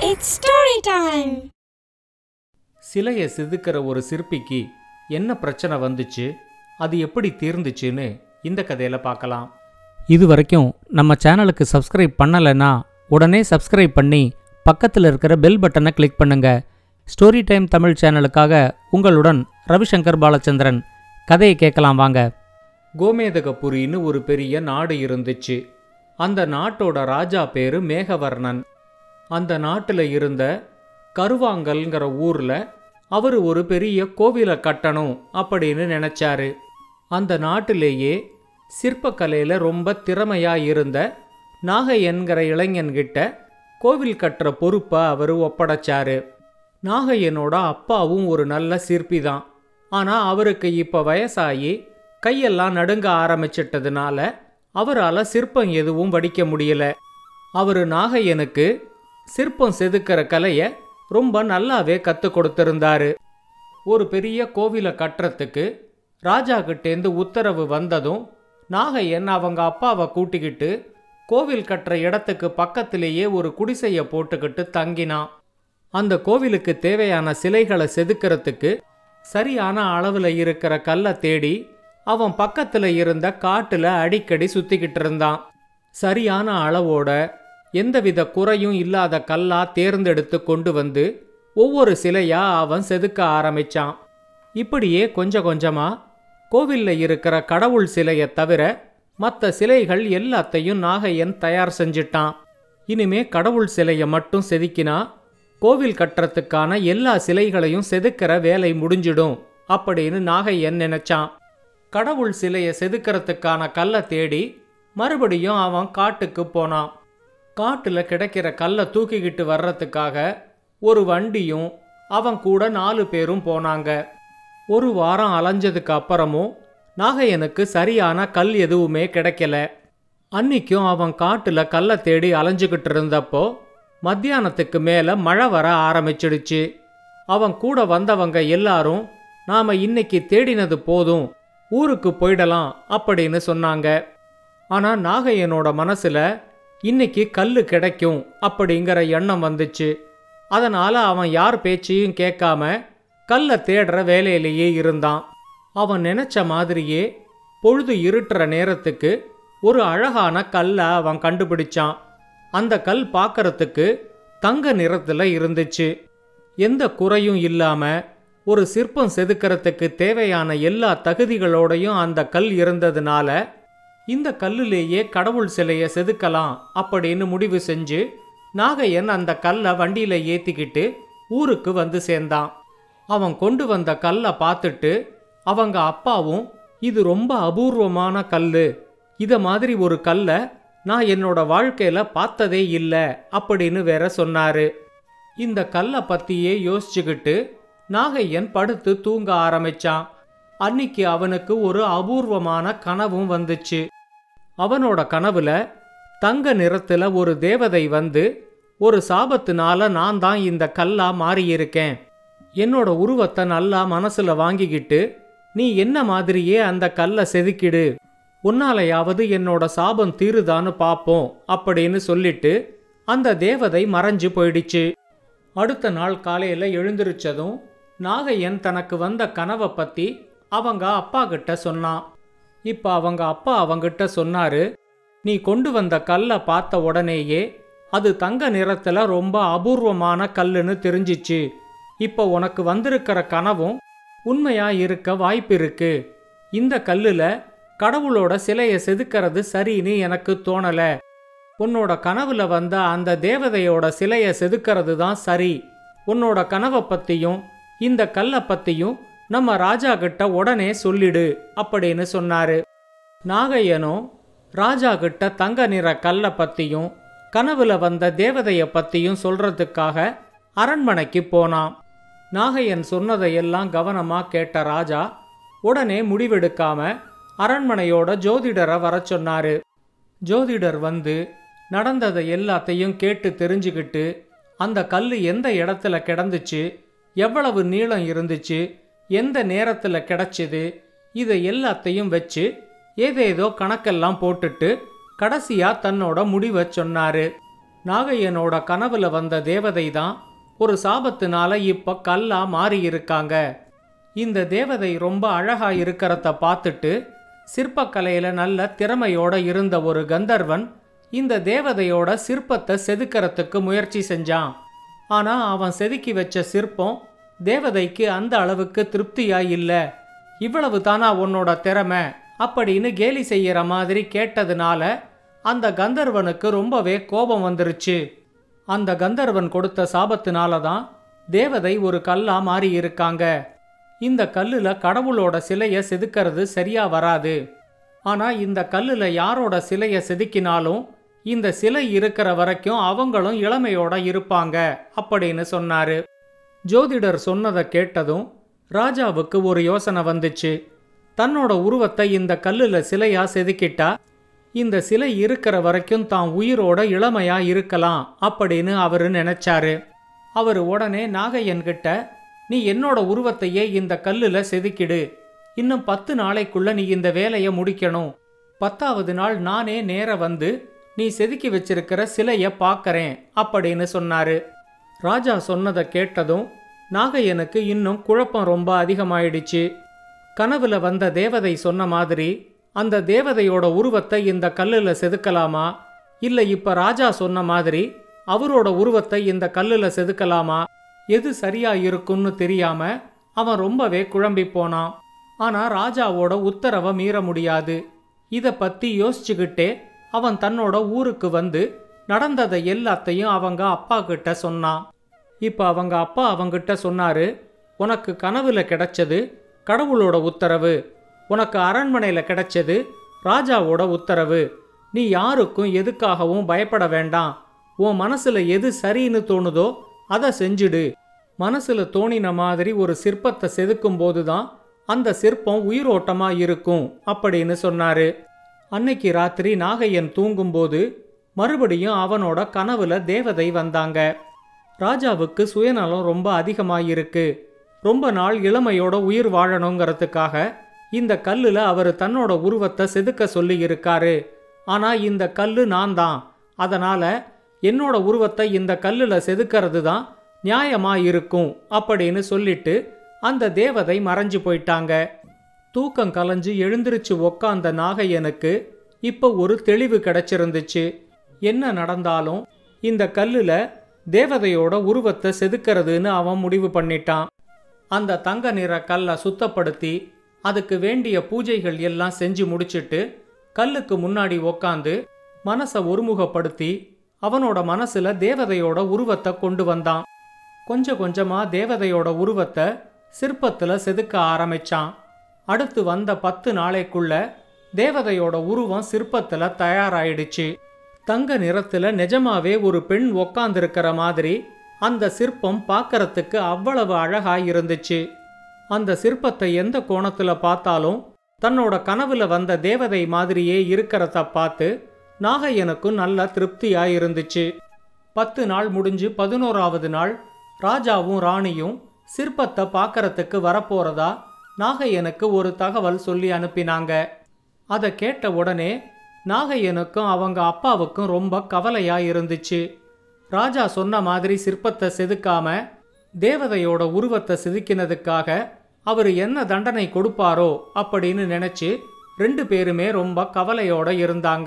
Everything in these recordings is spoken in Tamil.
It's story time. சிலையை செதுக்கிற ஒரு சிற்பிக்கு என்ன பிரச்சனை வந்துச்சு அது எப்படி தீர்ந்துச்சுன்னு இந்த கதையில பார்க்கலாம் இது வரைக்கும் நம்ம சேனலுக்கு சப்ஸ்கிரைப் பண்ணலைன்னா உடனே சப்ஸ்கிரைப் பண்ணி பக்கத்தில் இருக்கிற பெல் பட்டனை கிளிக் பண்ணுங்க ஸ்டோரி டைம் தமிழ் சேனலுக்காக உங்களுடன் ரவிசங்கர் பாலச்சந்திரன் கதையை கேட்கலாம் வாங்க கோமேதகபுரின்னு ஒரு பெரிய நாடு இருந்துச்சு அந்த நாட்டோட ராஜா பேரு மேகவர்ணன் அந்த நாட்டில் இருந்த கருவாங்கல்ங்கிற ஊர்ல அவர் ஒரு பெரிய கோவிலை கட்டணும் அப்படின்னு நினைச்சாரு அந்த நாட்டிலேயே சிற்பக்கலையில ரொம்ப திறமையா இருந்த நாகையன்கிற இளைஞன்கிட்ட கோவில் கட்டுற பொறுப்பை அவர் ஒப்படைச்சாரு நாகையனோட அப்பாவும் ஒரு நல்ல சிற்பி தான் ஆனா அவருக்கு இப்ப வயசாகி கையெல்லாம் நடுங்க ஆரம்பிச்சிட்டதுனால அவரால் சிற்பம் எதுவும் வடிக்க முடியல அவர் நாகையனுக்கு சிற்பம் செதுக்கிற கலையை ரொம்ப நல்லாவே கற்றுக் கொடுத்திருந்தாரு ஒரு பெரிய கோவிலை கட்டுறதுக்கு ராஜா கிட்டேந்து உத்தரவு வந்ததும் நாகையன் அவங்க அப்பாவை கூட்டிக்கிட்டு கோவில் கட்டுற இடத்துக்கு பக்கத்திலேயே ஒரு குடிசையை போட்டுக்கிட்டு தங்கினான் அந்த கோவிலுக்கு தேவையான சிலைகளை செதுக்கிறதுக்கு சரியான அளவில் இருக்கிற கல்லை தேடி அவன் பக்கத்தில் இருந்த காட்டுல அடிக்கடி சுத்திக்கிட்டு இருந்தான் சரியான அளவோட எந்தவித குறையும் இல்லாத கல்லா தேர்ந்தெடுத்து கொண்டு வந்து ஒவ்வொரு சிலையா அவன் செதுக்க ஆரம்பிச்சான் இப்படியே கொஞ்சம் கொஞ்சமா கோவில்ல இருக்கிற கடவுள் சிலையை தவிர மற்ற சிலைகள் எல்லாத்தையும் நாகையன் தயார் செஞ்சிட்டான் இனிமே கடவுள் சிலையை மட்டும் செதுக்கினா கோவில் கட்டுறதுக்கான எல்லா சிலைகளையும் செதுக்கிற வேலை முடிஞ்சிடும் அப்படின்னு நாகையன் நினைச்சான் கடவுள் சிலையை செதுக்கிறதுக்கான கல்லை தேடி மறுபடியும் அவன் காட்டுக்கு போனான் காட்டுல கிடைக்கிற கல்லை தூக்கிக்கிட்டு வர்றதுக்காக ஒரு வண்டியும் அவன் கூட நாலு பேரும் போனாங்க ஒரு வாரம் அலைஞ்சதுக்கு அப்புறமும் நாகையனுக்கு சரியான கல் எதுவுமே கிடைக்கல அன்னிக்கும் அவன் காட்டுல கல்லை தேடி அலைஞ்சுக்கிட்டு இருந்தப்போ மத்தியானத்துக்கு மேல மழை வர ஆரம்பிச்சிடுச்சு அவன் கூட வந்தவங்க எல்லாரும் நாம இன்னைக்கு தேடினது போதும் ஊருக்கு போயிடலாம் அப்படின்னு சொன்னாங்க ஆனா நாகையனோட மனசுல இன்னைக்கு கல்லு கிடைக்கும் அப்படிங்கிற எண்ணம் வந்துச்சு அதனால அவன் யார் பேச்சையும் கேட்காம கல்லை தேடுற வேலையிலேயே இருந்தான் அவன் நினைச்ச மாதிரியே பொழுது இருட்டுற நேரத்துக்கு ஒரு அழகான கல்லை அவன் கண்டுபிடிச்சான் அந்த கல் பார்க்கறதுக்கு தங்க நிறத்துல இருந்துச்சு எந்த குறையும் இல்லாம ஒரு சிற்பம் செதுக்கிறதுக்கு தேவையான எல்லா தகுதிகளோடையும் அந்த கல் இருந்ததுனால இந்த கல்லுலேயே கடவுள் சிலையை செதுக்கலாம் அப்படின்னு முடிவு செஞ்சு நாகையன் அந்த கல்லை வண்டியில ஏத்திக்கிட்டு ஊருக்கு வந்து சேர்ந்தான் அவன் கொண்டு வந்த கல்லை பார்த்துட்டு அவங்க அப்பாவும் இது ரொம்ப அபூர்வமான கல்லு இத மாதிரி ஒரு கல்லை நான் என்னோட வாழ்க்கையில பார்த்ததே இல்லை அப்படின்னு வேற சொன்னாரு இந்த கல்லை பத்தியே யோசிச்சுக்கிட்டு நாகையன் படுத்து தூங்க ஆரம்பிச்சான் அன்னிக்கு அவனுக்கு ஒரு அபூர்வமான கனவும் வந்துச்சு அவனோட கனவுல தங்க நிறத்துல ஒரு தேவதை வந்து ஒரு சாபத்தினால நான் தான் இந்த கல்லா மாறியிருக்கேன் என்னோட உருவத்தை நல்லா மனசுல வாங்கிக்கிட்டு நீ என்ன மாதிரியே அந்த கல்லை செதுக்கிடு உன்னாலையாவது என்னோட சாபம் தீருதான்னு பாப்போம் அப்படின்னு சொல்லிட்டு அந்த தேவதை மறைஞ்சு போயிடுச்சு அடுத்த நாள் காலையில எழுந்திருச்சதும் நாகையன் தனக்கு வந்த கனவை பத்தி அவங்க அப்பா கிட்ட சொன்னான் இப்ப அவங்க அப்பா அவங்கிட்ட சொன்னாரு நீ கொண்டு வந்த கல்லை பார்த்த உடனேயே அது தங்க நிறத்துல ரொம்ப அபூர்வமான கல்லுன்னு தெரிஞ்சிச்சு இப்ப உனக்கு வந்திருக்கிற கனவும் உண்மையா இருக்க வாய்ப்பு இருக்கு இந்த கல்லுல கடவுளோட சிலையை செதுக்கிறது சரின்னு எனக்கு தோணல உன்னோட கனவுல வந்த அந்த தேவதையோட சிலையை செதுக்கிறது தான் சரி உன்னோட கனவை பத்தியும் இந்த கல்லை பத்தியும் நம்ம ராஜா கிட்ட உடனே சொல்லிடு அப்படின்னு சொன்னாரு நாகையனும் ராஜா கிட்ட தங்க நிற கல்லை பத்தியும் கனவுல வந்த தேவதைய பத்தியும் சொல்றதுக்காக அரண்மனைக்கு போனான் நாகையன் சொன்னதையெல்லாம் கவனமா கேட்ட ராஜா உடனே முடிவெடுக்காம அரண்மனையோட ஜோதிடரை வர சொன்னாரு ஜோதிடர் வந்து நடந்ததை எல்லாத்தையும் கேட்டு தெரிஞ்சுக்கிட்டு அந்த கல் எந்த இடத்துல கிடந்துச்சு எவ்வளவு நீளம் இருந்துச்சு எந்த நேரத்துல கிடைச்சது இதை எல்லாத்தையும் வச்சு ஏதேதோ கணக்கெல்லாம் போட்டுட்டு கடைசியா தன்னோட முடிவை சொன்னாரு நாகையனோட கனவுல வந்த தேவதை தான் ஒரு சாபத்தினால இப்ப கல்லா மாறி இருக்காங்க இந்த தேவதை ரொம்ப அழகா இருக்கிறத பார்த்துட்டு சிற்பக்கலையில நல்ல திறமையோட இருந்த ஒரு கந்தர்வன் இந்த தேவதையோட சிற்பத்தை செதுக்கறதுக்கு முயற்சி செஞ்சான் ஆனா அவன் செதுக்கி வச்ச சிற்பம் தேவதைக்கு அந்த அளவுக்கு திருப்தியா இல்ல இவ்வளவு தானா உன்னோட திறமை அப்படின்னு கேலி செய்யற மாதிரி கேட்டதுனால அந்த கந்தர்வனுக்கு ரொம்பவே கோபம் வந்துருச்சு அந்த கந்தர்வன் கொடுத்த சாபத்தினால தான் தேவதை ஒரு கல்லா மாறி இருக்காங்க இந்த கல்லுல கடவுளோட சிலைய செதுக்கிறது சரியா வராது ஆனா இந்த கல்லுல யாரோட சிலைய செதுக்கினாலும் இந்த சிலை இருக்கிற வரைக்கும் அவங்களும் இளமையோட இருப்பாங்க அப்படின்னு சொன்னாரு ஜோதிடர் சொன்னதை கேட்டதும் ராஜாவுக்கு ஒரு யோசனை வந்துச்சு தன்னோட உருவத்தை இந்த கல்லுல சிலையா செதுக்கிட்டா இந்த சிலை இருக்கிற வரைக்கும் தான் உயிரோட இளமையா இருக்கலாம் அப்படின்னு அவரு நினைச்சாரு அவர் உடனே நாகையன் கிட்ட நீ என்னோட உருவத்தையே இந்த கல்லுல செதுக்கிடு இன்னும் பத்து நாளைக்குள்ள நீ இந்த வேலையை முடிக்கணும் பத்தாவது நாள் நானே நேர வந்து நீ செதுக்கி வச்சிருக்கிற சிலைய பார்க்கறேன் அப்படின்னு சொன்னாரு ராஜா சொன்னதை கேட்டதும் நாகையனுக்கு இன்னும் குழப்பம் ரொம்ப அதிகமாயிடுச்சு கனவுல வந்த தேவதை சொன்ன மாதிரி அந்த தேவதையோட உருவத்தை இந்த கல்லுல செதுக்கலாமா இல்ல இப்ப ராஜா சொன்ன மாதிரி அவரோட உருவத்தை இந்த கல்லுல செதுக்கலாமா எது சரியா இருக்கும்னு தெரியாம அவன் ரொம்பவே குழம்பி போனான் ஆனா ராஜாவோட உத்தரவை மீற முடியாது இத பத்தி யோசிச்சுக்கிட்டே அவன் தன்னோட ஊருக்கு வந்து நடந்ததை எல்லாத்தையும் அவங்க அப்பா கிட்ட சொன்னான் இப்ப அவங்க அப்பா அவங்கிட்ட சொன்னாரு உனக்கு கனவுல கிடைச்சது கடவுளோட உத்தரவு உனக்கு அரண்மனையில கிடைச்சது ராஜாவோட உத்தரவு நீ யாருக்கும் எதுக்காகவும் பயப்பட வேண்டாம் உன் மனசுல எது சரின்னு தோணுதோ அதை செஞ்சுடு மனசுல தோணின மாதிரி ஒரு சிற்பத்தை செதுக்கும் போதுதான் அந்த சிற்பம் உயிரோட்டமா இருக்கும் அப்படின்னு சொன்னாரு அன்னைக்கு ராத்திரி நாகையன் தூங்கும்போது மறுபடியும் அவனோட கனவுல தேவதை வந்தாங்க ராஜாவுக்கு சுயநலம் ரொம்ப அதிகமாயிருக்கு ரொம்ப நாள் இளமையோட உயிர் வாழணுங்கிறதுக்காக இந்த கல்லுல அவர் தன்னோட உருவத்தை செதுக்க சொல்லி இருக்காரு ஆனா இந்த கல்லு நான் தான் அதனால என்னோட உருவத்தை இந்த கல்லுல செதுக்கிறது தான் நியாயமா இருக்கும் அப்படின்னு சொல்லிட்டு அந்த தேவதை மறைஞ்சு போயிட்டாங்க தூக்கம் கலைஞ்சு எழுந்திருச்சு உக்காந்த நாகையனுக்கு இப்போ ஒரு தெளிவு கிடைச்சிருந்துச்சு என்ன நடந்தாலும் இந்த கல்லுல தேவதையோட உருவத்தை செதுக்கிறதுன்னு அவன் முடிவு பண்ணிட்டான் அந்த தங்க நிற கல்லை சுத்தப்படுத்தி அதுக்கு வேண்டிய பூஜைகள் எல்லாம் செஞ்சு முடிச்சிட்டு கல்லுக்கு முன்னாடி உக்காந்து மனசை ஒருமுகப்படுத்தி அவனோட மனசுல தேவதையோட உருவத்தை கொண்டு வந்தான் கொஞ்சம் கொஞ்சமா தேவதையோட உருவத்தை சிற்பத்துல செதுக்க ஆரம்பிச்சான் அடுத்து வந்த பத்து நாளைக்குள்ள தேவதையோட உருவம் சிற்பத்துல தயாராயிடுச்சு தங்க நிறத்துல நிஜமாவே ஒரு பெண் உக்காந்துருக்கிற மாதிரி அந்த சிற்பம் பார்க்கறதுக்கு அவ்வளவு அழகா இருந்துச்சு அந்த சிற்பத்தை எந்த கோணத்துல பார்த்தாலும் தன்னோட கனவுல வந்த தேவதை மாதிரியே இருக்கிறத பார்த்து நாகையனுக்கும் நல்ல திருப்தியா இருந்துச்சு பத்து நாள் முடிஞ்சு பதினோராவது நாள் ராஜாவும் ராணியும் சிற்பத்தை பார்க்கறதுக்கு வரப்போறதா நாகையனுக்கு ஒரு தகவல் சொல்லி அனுப்பினாங்க அதை கேட்ட உடனே நாகையனுக்கும் அவங்க அப்பாவுக்கும் ரொம்ப கவலையா இருந்துச்சு ராஜா சொன்ன மாதிரி சிற்பத்தை செதுக்காம தேவதையோட உருவத்தை செதுக்கினதுக்காக அவர் என்ன தண்டனை கொடுப்பாரோ அப்படின்னு நினைச்சு ரெண்டு பேருமே ரொம்ப கவலையோட இருந்தாங்க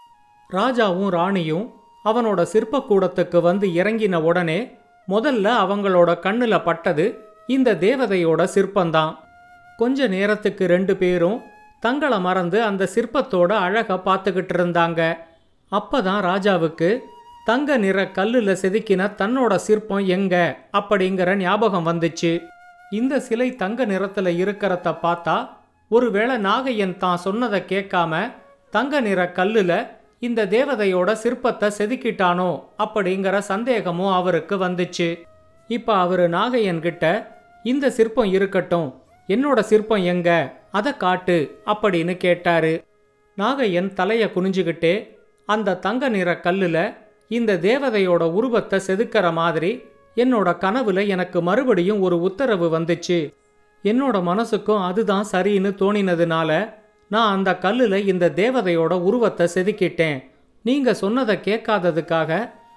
ராஜாவும் ராணியும் அவனோட சிற்பக்கூடத்துக்கு வந்து இறங்கின உடனே முதல்ல அவங்களோட கண்ணுல பட்டது இந்த தேவதையோட சிற்பந்தான் கொஞ்ச நேரத்துக்கு ரெண்டு பேரும் தங்களை மறந்து அந்த சிற்பத்தோட அழக பார்த்துக்கிட்டு இருந்தாங்க அப்பதான் ராஜாவுக்கு தங்க நிற கல்லுல செதுக்கின தன்னோட சிற்பம் எங்க அப்படிங்கிற ஞாபகம் வந்துச்சு இந்த சிலை தங்க நிறத்துல இருக்கிறத பார்த்தா ஒருவேளை நாகையன் தான் சொன்னதை கேட்காம தங்க நிற கல்லுல இந்த தேவதையோட சிற்பத்தை செதுக்கிட்டானோ அப்படிங்கிற சந்தேகமும் அவருக்கு வந்துச்சு இப்ப அவரு நாகையன் கிட்ட இந்த சிற்பம் இருக்கட்டும் என்னோட சிற்பம் எங்க அதை காட்டு அப்படின்னு கேட்டாரு நாகையன் தலைய குனிஞ்சுக்கிட்டே அந்த தங்க நிற கல்லுல இந்த தேவதையோட உருவத்தை செதுக்கிற மாதிரி என்னோட கனவுல எனக்கு மறுபடியும் ஒரு உத்தரவு வந்துச்சு என்னோட மனசுக்கும் அதுதான் சரின்னு தோணினதுனால நான் அந்த கல்லுல இந்த தேவதையோட உருவத்தை செதுக்கிட்டேன் நீங்க சொன்னதை கேட்காததுக்காக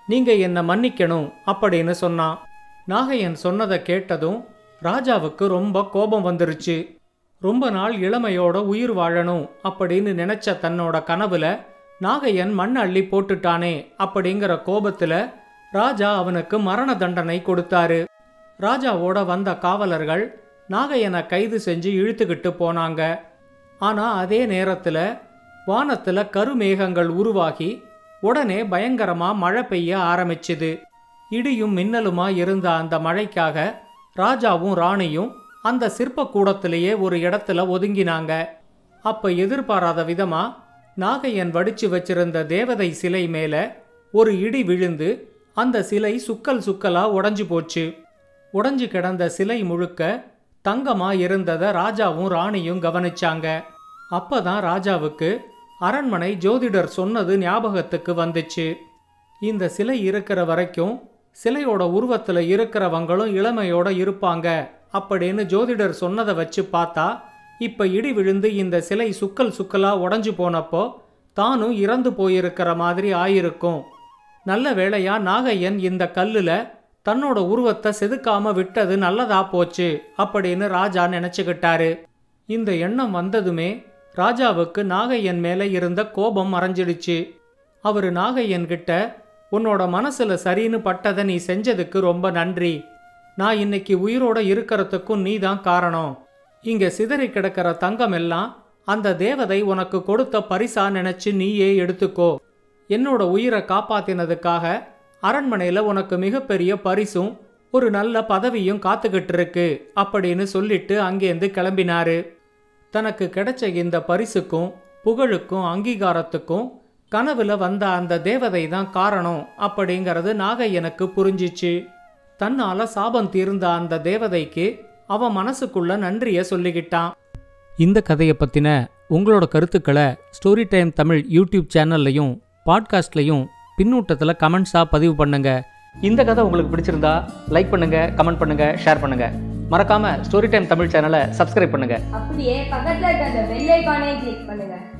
நீங்க என்னை மன்னிக்கணும் அப்படின்னு சொன்னான் நாகையன் சொன்னதை கேட்டதும் ராஜாவுக்கு ரொம்ப கோபம் வந்துருச்சு ரொம்ப நாள் இளமையோட உயிர் வாழணும் அப்படின்னு நினைச்ச தன்னோட கனவுல நாகையன் மண் அள்ளி போட்டுட்டானே அப்படிங்கிற கோபத்துல ராஜா அவனுக்கு மரண தண்டனை கொடுத்தாரு ராஜாவோட வந்த காவலர்கள் நாகையனை கைது செஞ்சு இழுத்துக்கிட்டு போனாங்க ஆனா அதே நேரத்துல வானத்துல கருமேகங்கள் உருவாகி உடனே பயங்கரமா மழை பெய்ய ஆரம்பிச்சுது இடியும் மின்னலுமா இருந்த அந்த மழைக்காக ராஜாவும் ராணியும் அந்த சிற்ப கூடத்திலேயே ஒரு இடத்துல ஒதுங்கினாங்க அப்ப எதிர்பாராத விதமா நாகையன் வடிச்சு வச்சிருந்த தேவதை சிலை மேல ஒரு இடி விழுந்து அந்த சிலை சுக்கல் சுக்கலா உடைஞ்சு போச்சு உடைஞ்சு கிடந்த சிலை முழுக்க தங்கமா இருந்தத ராஜாவும் ராணியும் கவனிச்சாங்க அப்பதான் ராஜாவுக்கு அரண்மனை ஜோதிடர் சொன்னது ஞாபகத்துக்கு வந்துச்சு இந்த சிலை இருக்கிற வரைக்கும் சிலையோட உருவத்துல இருக்கிறவங்களும் இளமையோட இருப்பாங்க அப்படின்னு ஜோதிடர் சொன்னதை வச்சு பார்த்தா இப்ப இடி விழுந்து இந்த சிலை சுக்கல் சுக்கலா உடைஞ்சு போனப்போ தானும் இறந்து போயிருக்கிற மாதிரி ஆயிருக்கும் நல்ல வேளையா நாகையன் இந்த கல்லுல தன்னோட உருவத்தை செதுக்காம விட்டது நல்லதா போச்சு அப்படின்னு ராஜா நினைச்சுக்கிட்டாரு இந்த எண்ணம் வந்ததுமே ராஜாவுக்கு நாகையன் மேல இருந்த கோபம் மறைஞ்சிடுச்சு அவரு நாகையன் கிட்ட உன்னோட மனசுல சரின்னு பட்டதை நீ செஞ்சதுக்கு ரொம்ப நன்றி நான் இன்னைக்கு உயிரோட இருக்கிறதுக்கும் நீ தான் காரணம் இங்க சிதறி கிடக்கிற தங்கம் எல்லாம் அந்த தேவதை உனக்கு கொடுத்த பரிசா நினைச்சு நீயே எடுத்துக்கோ என்னோட உயிரை காப்பாத்தினதுக்காக அரண்மனையில உனக்கு மிகப்பெரிய பரிசும் ஒரு நல்ல பதவியும் காத்துக்கிட்டு இருக்கு அப்படின்னு சொல்லிட்டு அங்கேருந்து கிளம்பினாரு தனக்கு கிடைச்ச இந்த பரிசுக்கும் புகழுக்கும் அங்கீகாரத்துக்கும் கனவுல வந்த அந்த தேவதை தான் காரணம் அப்படிங்கிறது நாகையனுக்கு புரிஞ்சிச்சு தன்னால சாபம் தீர்ந்த அந்த தேவதைக்கு அவன் மனசுக்குள்ள நன்றிய சொல்லிக்கிட்டான் இந்த கதையை பற்றின உங்களோட கருத்துக்களை ஸ்டோரி டைம் தமிழ் யூடியூப் சேனல்லையும் பாட்காஸ்ட்லையும் பின்னூட்டத்தில் கமெண்ட்ஸாக பதிவு பண்ணுங்க இந்த கதை உங்களுக்கு பிடிச்சிருந்தா லைக் பண்ணுங்க கமெண்ட் பண்ணுங்க ஷேர் பண்ணுங்க மறக்காம ஸ்டோரி டைம் தமிழ் சேனலை சப்ஸ்கிரைப் பண்ணுங்க அப்படியே பக்கத்துல இருக்க அந்த பெல் ஐகானையும் கிளிக் பண்ணுங்க